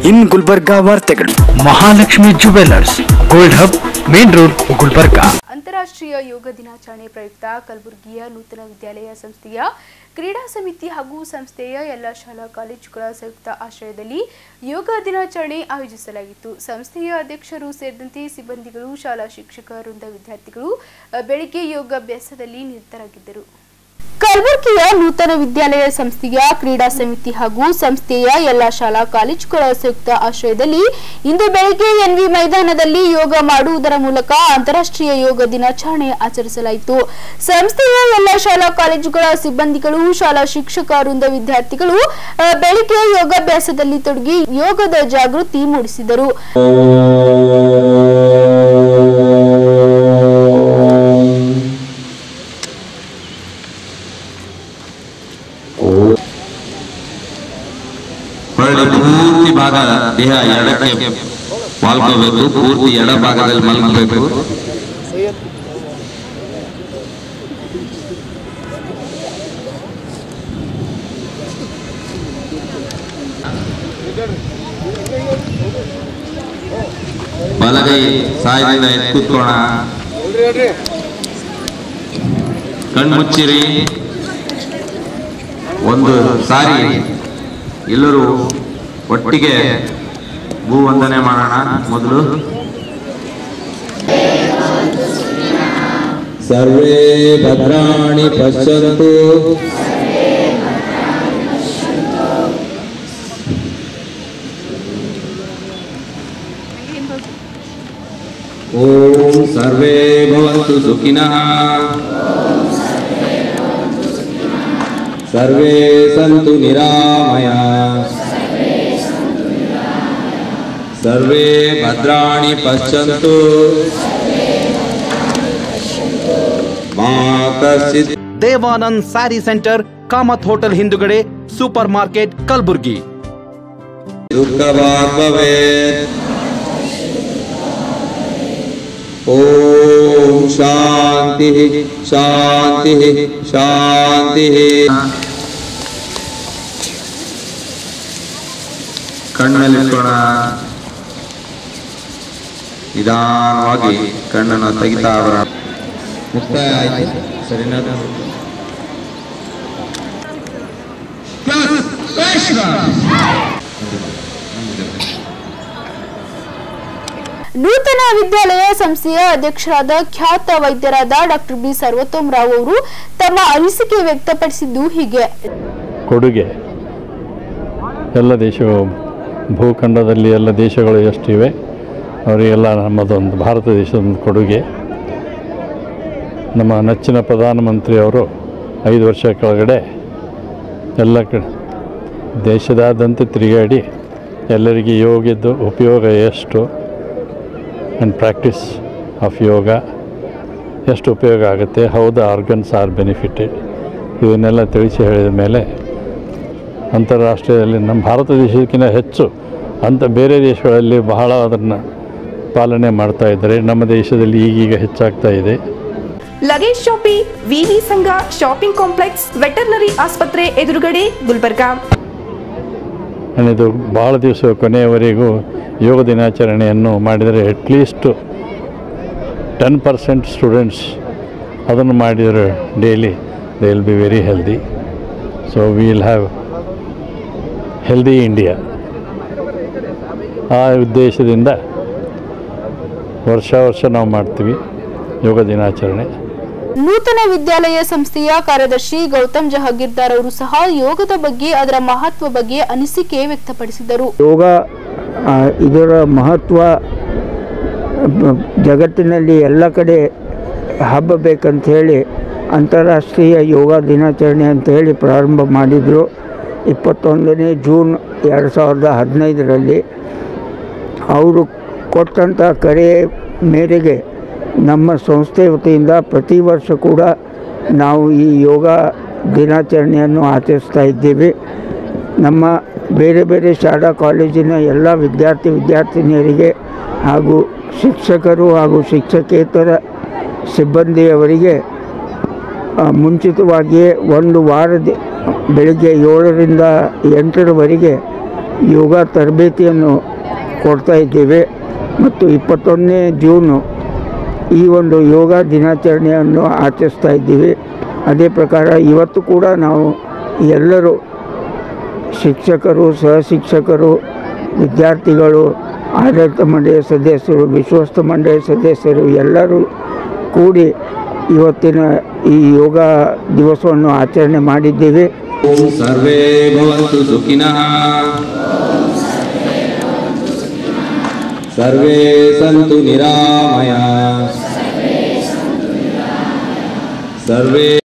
ಇನ್ ಗುಲ್ಬರ್ಗಾ ವಾರ್ತೆಗಳು Mahalakshmi jewellers gold hub main road Gulbarga ಅಂತಾರಾಷ್ಟ್ರೀಯ ಯೋಗ ದಿನಾಚರಣೆ ಪ್ರಯುಕ್ತ ಕಲಬುರಗಿಯ ನೂತನ ವಿದ್ಯಾಲಯ ಸಂಸ್ಥೆಯ ಕ್ರೀಡಾ ಸಮಿತಿ ಹಾಗೂ ಸಂಸ್ಥೆಯ ಎಲ್ಲ ಶಾಲಾ ಕಾಲೇಜುಗಳ ಸಂಯುಕ್ತ ಆಶ್ರಯದಲ್ಲಿ ಯೋಗ ದಿನಾಚರಣೆ ಆಯೋಜಿಸಲಾಗಿತ್ತು ಸಂಸ್ಥೆಯ ಅಧ್ಯಕ್ಷರು ಸೇರಿದಂತೆ ಸಿಬ್ಬಂದಿಗಳು ಶಾಲಾ ಶಿಕ್ಷಕ ವೃಂದ ವಿದ್ಯಾರ್ಥಿಗಳು ಅ, ಬೆಳಿಗ್ಗೆ ಯೋಗಾಭ್ಯಾಸದಲ್ಲಿ ನಿರತರಾಗಿದ್ದರು ಕಲಬುರಗಿಯ ನೂತನ ವಿದ್ಯಾಲಯ ಸಂಸ್ಥೆಯ ಕ್ರೀಡಾ ಸಮಿತಿ ಹಾಗೂ ಸಂಸ್ಥೆಯ ಎಲ್ಲ ಶಾಲಾ ಕಾಲೇಜುಗಳ ಸಂಯುಕ್ತ ಆಶ್ರಯದಲ್ಲಿ ಇಂದು ಬೆಳಗ್ಗೆ ಎನ್ವಿ ಮೈದಾನದಲ್ಲಿ ಯೋಗ ಮಾಡುವುದರ ಮೂಲಕ ಅಂತಾರಾಷ್ಟ್ರೀಯ ಯೋಗ ದಿನಾಚರಣೆ ಆಚರಿಸಲಾಯಿತು ಸಂಸ್ಥೆಯ ಎಲ್ಲ ಶಾಲಾ ಕಾಲೇಜುಗಳ ಸಿಬ್ಬಂದಿಗಳು ಶಾಲಾ ಶಿಕ್ಷಕ ವೃಂದ ವಿದ್ಯಾರ್ಥಿಗಳು ಅ, ಬೆಳಿಗ್ಗೆ ಯೋಗಾಭ್ಯಾಸದಲ್ಲಿ ತೊಡಗಿ ಯೋಗದ ಜಾಗೃತಿ ಮೂಡಿಸಿದರು ಹೊರಳಿ ಪೂರ್ತಿ ಭಾಗ ದೇಹ ಎಡಕ್ಕೆ ವಾಲ್ಕೋಬೇಕು ಪೂರ್ತಿ ಎಡ ಭಾಗದಲ್ಲಿ ಮಲಗಬೇಕು ಬಲಗೈ ಸಾಯದಿಂದ ಎದ್ದು ಕೂತ್ಕೋಣ ಕಣ್ಮುಚ್ಚಿರಿ ಒಂದು ಸಾರಿ ಎಲ್ಲರೂ ಒಟ್ಟಿಗೆ ಭೂ ವಂದನೆ ಮಾಡೋಣ ಮೊದಲು ಸರ್ವೇ ಭದ್ರಾಣಿ ಪಶ್ಯಂತು ಓಂ ಸರ್ವೇ ಭವಂತು ಸುಖಿನಃ ಸರ್ವೇ ಸಂತು ನಿರಾಮಯ ಸರ್ವೇ ಭದ್ರಾಣಿ ಪಶ್ಯಂತು ಮಾ ಕಶ್ಚಿತ್ ದೇವಾನಂದ್ ಸ್ಯಾರಿ ಸೆಂಟರ್ ಕಾಮತ್ ಹೋಟೆಲ್ ಹಿಂದುಗಡೆ ಸೂಪರ್ ಮಾರ್ಕೆಟ್ ಕಲಬುರ್ಗಿ ದುಃಖವಾಗ್ ಭವೇತ್ ಓಂ ಶಾಂತಿ ಶಾಂತಿ ಶಾಂತಿ ಕಣ್ಣಲ್ಲಿಟ್ಕೋಣ ನಿಧಾನವಾಗಿ ಕಣ್ಣನ್ನು ತೆಗಿತಾ ಅವರ ಮುಕ್ತಾಯ ಆಯ್ತು ಸರಿನಾ ನೂತನ ವಿದ್ಯಾಲಯ ಸಂಸ್ಥೆಯ ಅಧ್ಯಕ್ಷರಾದ ಖ್ಯಾತ ವೈದ್ಯರಾದ ಡಾಕ್ಟರ್ ಬಿ ಸರ್ವೋತ್ತಮ್ ರಾವ್ ಅವರು ತಮ್ಮ ಅನಿಸಿಕೆ ವ್ಯಕ್ತಪಡಿಸಿದ್ದು ಹೀಗೆ ಕೊಡುಗೆ ಎಲ್ಲ ದೇಶಗಳು ಭೂಖಂಡದಲ್ಲಿ ಎಲ್ಲ ದೇಶಗಳು ಎಷ್ಟಿವೆ ಅವರಿಗೆಲ್ಲ ನಮ್ಮದೊಂದು ಭಾರತ ದೇಶದ ಒಂದು ಕೊಡುಗೆ ನಮ್ಮ ನೆಚ್ಚಿನ ಪ್ರಧಾನಮಂತ್ರಿಯವರು ಐದು ವರ್ಷ ಕೆಳಗಡೆ ಎಲ್ಲ ಕ ದೇಶದಾದ್ಯಂತ ತಿರುಗಾಡಿ ಎಲ್ಲರಿಗೆ ಯೋಗದ್ದು ಉಪಯೋಗ ಎಷ್ಟು ಆ್ಯಂಡ್ ಪ್ರಾಕ್ಟೀಸ್ ಆಫ್ ಯೋಗ ಎಷ್ಟು ಉಪಯೋಗ ಆಗುತ್ತೆ how the organs are benefited ಇದನ್ನೆಲ್ಲ ತಿಳಿಸಿ ಹೇಳಿದ ಮೇಲೆ ಅಂತಾರಾಷ್ಟ್ರೀಯದಲ್ಲಿ ನಮ್ಮ ಭಾರತ ದೇಶಕ್ಕಿಂತ ಹೆಚ್ಚು ಅಂತ ಬೇರೆ ದೇಶಗಳಲ್ಲಿ ಬಹಳ ಅದನ್ನು ಪಾಲನೆ ಮಾಡ್ತಾ ಇದ್ದಾರೆ ನಮ್ಮ ದೇಶದಲ್ಲಿ ಈಗೀಗ ಹೆಚ್ಚಾಗ್ತಾ ಇದೆ ಲಗೇಜ್ ಶಾಪಿ ವಿವಿ ಸಂಘ ಶಾಪಿಂಗ್ ಕಾಂಪ್ಲೆಕ್ಸ್ ವೆಟರ್ನರಿ ಆಸ್ಪತ್ರೆ ಎದುರುಗಡೆ ಗುಲ್ಬರ್ಗಾ ಆ್ಯಂಡ್ ಇದು ಭಾಳ ದಿವಸ ಕೊನೆಯವರೆಗೂ ಯೋಗ ದಿನಾಚರಣೆಯನ್ನು ಮಾಡಿದರೆ ಅಟ್ಲೀಸ್ಟ್ ಟೆನ್ ಪರ್ಸೆಂಟ್ ಸ್ಟೂಡೆಂಟ್ಸ್ ಅದನ್ನು ಮಾಡಿದರೆ daily they will be very healthy so we will have healthy India ಆ ಉದ್ದೇಶದಿಂದ ವರ್ಷ ವರ್ಷ ನಾವು ಮಾಡ್ತೀವಿ ಯೋಗ ದಿನಾಚರಣೆ ನೂತನ ವಿದ್ಯಾಲಯ ಸಂಸ್ಥೆಯ ಕಾರ್ಯದರ್ಶಿ ಗೌತಮ್ ಜಹಗೀರ್ದಾರ್ ಅವರು ಸಹ ಯೋಗದ ಬಗ್ಗೆ ಅದರ ಮಹತ್ವ ಬಗ್ಗೆ ಅನಿಸಿಕೆ ವ್ಯಕ್ತಪಡಿಸಿದರು ಯೋಗ ಆ, ಇದರ ಮಹತ್ವ ಬ- ಜಗತ್ತಿನಲ್ಲಿ ಎಲ್ಲ ಕಡೆ ಹಬ್ಬಬೇಕಂತ ಹೇಳಿ ಅಂತಾರಾಷ್ಟ್ರೀಯ ಯೋಗ ದಿನಾಚರಣೆ ಅಂತ ಹೇಳಿ ಪ್ರಾರಂಭ ಮಾಡಿದರು ಇಪ್ಪತ್ತೊಂದನೇ ಜೂನ್ ಎರಡು ಸಾವಿರದ ಹದಿನೈದರಲ್ಲಿ ಅವರು ಕೊಟ್ಟಂಥ ಕರೆ ಮೇರೆಗೆ ನಮ್ಮ ಸಂಸ್ಥೆ ವತಿಯಿಂದ ಪ್ರತಿ ವರ್ಷ ಕೂಡ ನಾವು ಈ ಯೋಗ ದಿನಾಚರಣೆಯನ್ನು ಆಚರಿಸ್ತಾ ಇದ್ದೀವಿ ನಮ್ಮ ಬೇರೆ ಬೇರೆ ಶಾಲಾ ಕಾಲೇಜಿನ ಎಲ್ಲ ವಿದ್ಯಾರ್ಥಿ ವಿದ್ಯಾರ್ಥಿನಿಯರಿಗೆ ಹಾಗೂ ಶಿಕ್ಷಕರು ಹಾಗೂ ಶಿಕ್ಷಕೇತರ ಸಿಬ್ಬಂದಿಯವರಿಗೆ ಆ, ಮುಂಚಿತವಾಗಿಯೇ ಒಂದು ವಾರದ ಬೆಳಿಗ್ಗೆ ಏಳರಿಂದ ಎಂಟರವರೆಗೆ ಯೋಗ ತರಬೇತಿಯನ್ನು ಕೊಡ್ತಾ ಇದ್ದೇವೆ ಮತ್ತು ಇಪ್ಪತ್ತೊಂದನೇ ಜೂನು ಈ ಒಂದು ಯೋಗ ದಿನಾಚರಣೆಯನ್ನು ಆಚರಿಸ್ತಾ ಇದ್ದೀವಿ ಅದೇ ಪ್ರಕಾರ ಇವತ್ತು ಕೂಡ ನಾವು ಎಲ್ಲರೂ ಶಿಕ್ಷಕರು ಸಹಶಿಕ್ಷಕರು ವಿದ್ಯಾರ್ಥಿಗಳು ಆಡಳಿತ ಮಂಡಳಿಯ ಸದಸ್ಯರು ವಿಶ್ವಸ್ತ ಮಂಡಳಿಯ ಸದಸ್ಯರು ಎಲ್ಲರೂ ಕೂಡಿ ಇವತ್ತಿನ ಈ ಯೋಗ ದಿವಸವನ್ನು ಆಚರಣೆ ಮಾಡಿದ್ದೇವೆ ಓಂ ಸರ್ವೇ ಭವಂತು ಸುಖಿನಃ ಸರ್ವೇ ಸಂತು ನಿರಾಮಯ ಸರ್ವೇ